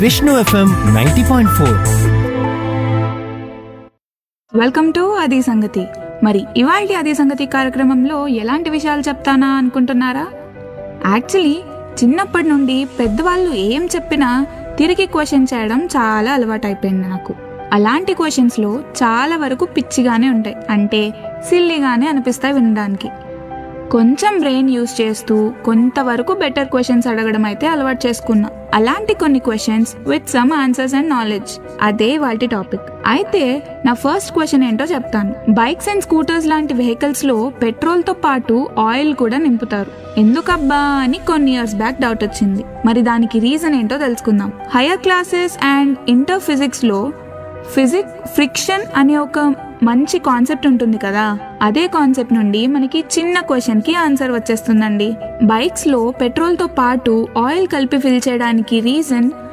Vishnu FM ninety point four welcome to అది సంగతి మరి ఇవాళ అది సంగతి కార్యక్రమంలో ఎలాంటి విషయాలు చెప్తానా అనుకుంటున్నారా యాక్చువల్లీ చిన్నప్పటి నుండి పెద్దవాళ్ళు ఏం చెప్పినా తిరిగి క్వశ్చన్ చేయడం చాలా అలవాటైపోయింది నాకు అలాంటి క్వశ్చన్స్లో చాలా వరకు పిచ్చిగానే ఉంటాయి అంటే సిల్లీగానే అనిపిస్తాయి వినడానికి కొంచెం బ్రెయిన్ యూస్ చేస్తూ కొంతవరకు బెటర్ క్వశ్చన్స్ అడగడం అయితే అలవాటు చేసుకున్నా అలాంటి కొన్ని questions with some answers and knowledge అదే వాటి టాపిక్ అయితే నా ఫస్ట్ క్వశ్చన్ ఏంటో చెప్తాను బైక్స్ అండ్ స్కూటర్స్ లాంటి వెహికల్స్ లో పెట్రోల్ తో పాటు ఆయిల్ కూడా నింపుతారు ఎందుకబ్బా అని కొన్ని ఇయర్స్ బ్యాక్ డౌట్ వచ్చింది మరి దానికి రీజన్ ఏంటో తెలుసుకుందాం higher classes and inter physics లో ఫిజిక్ ఫ్రిక్షన్ అనే ఒక మంచి కాన్సెప్ట్ ఉంటుంది కదా అదే కాన్సెప్ట్ నుండి మనకి చిన్న క్వశ్చన్ కి ఆన్సర్ వచ్చేస్తుందండి బైక్స్ లో పెట్రోల్ తో పాటు ఆయిల్ కలిపి ఫిల్ చేయడానికి రీజన్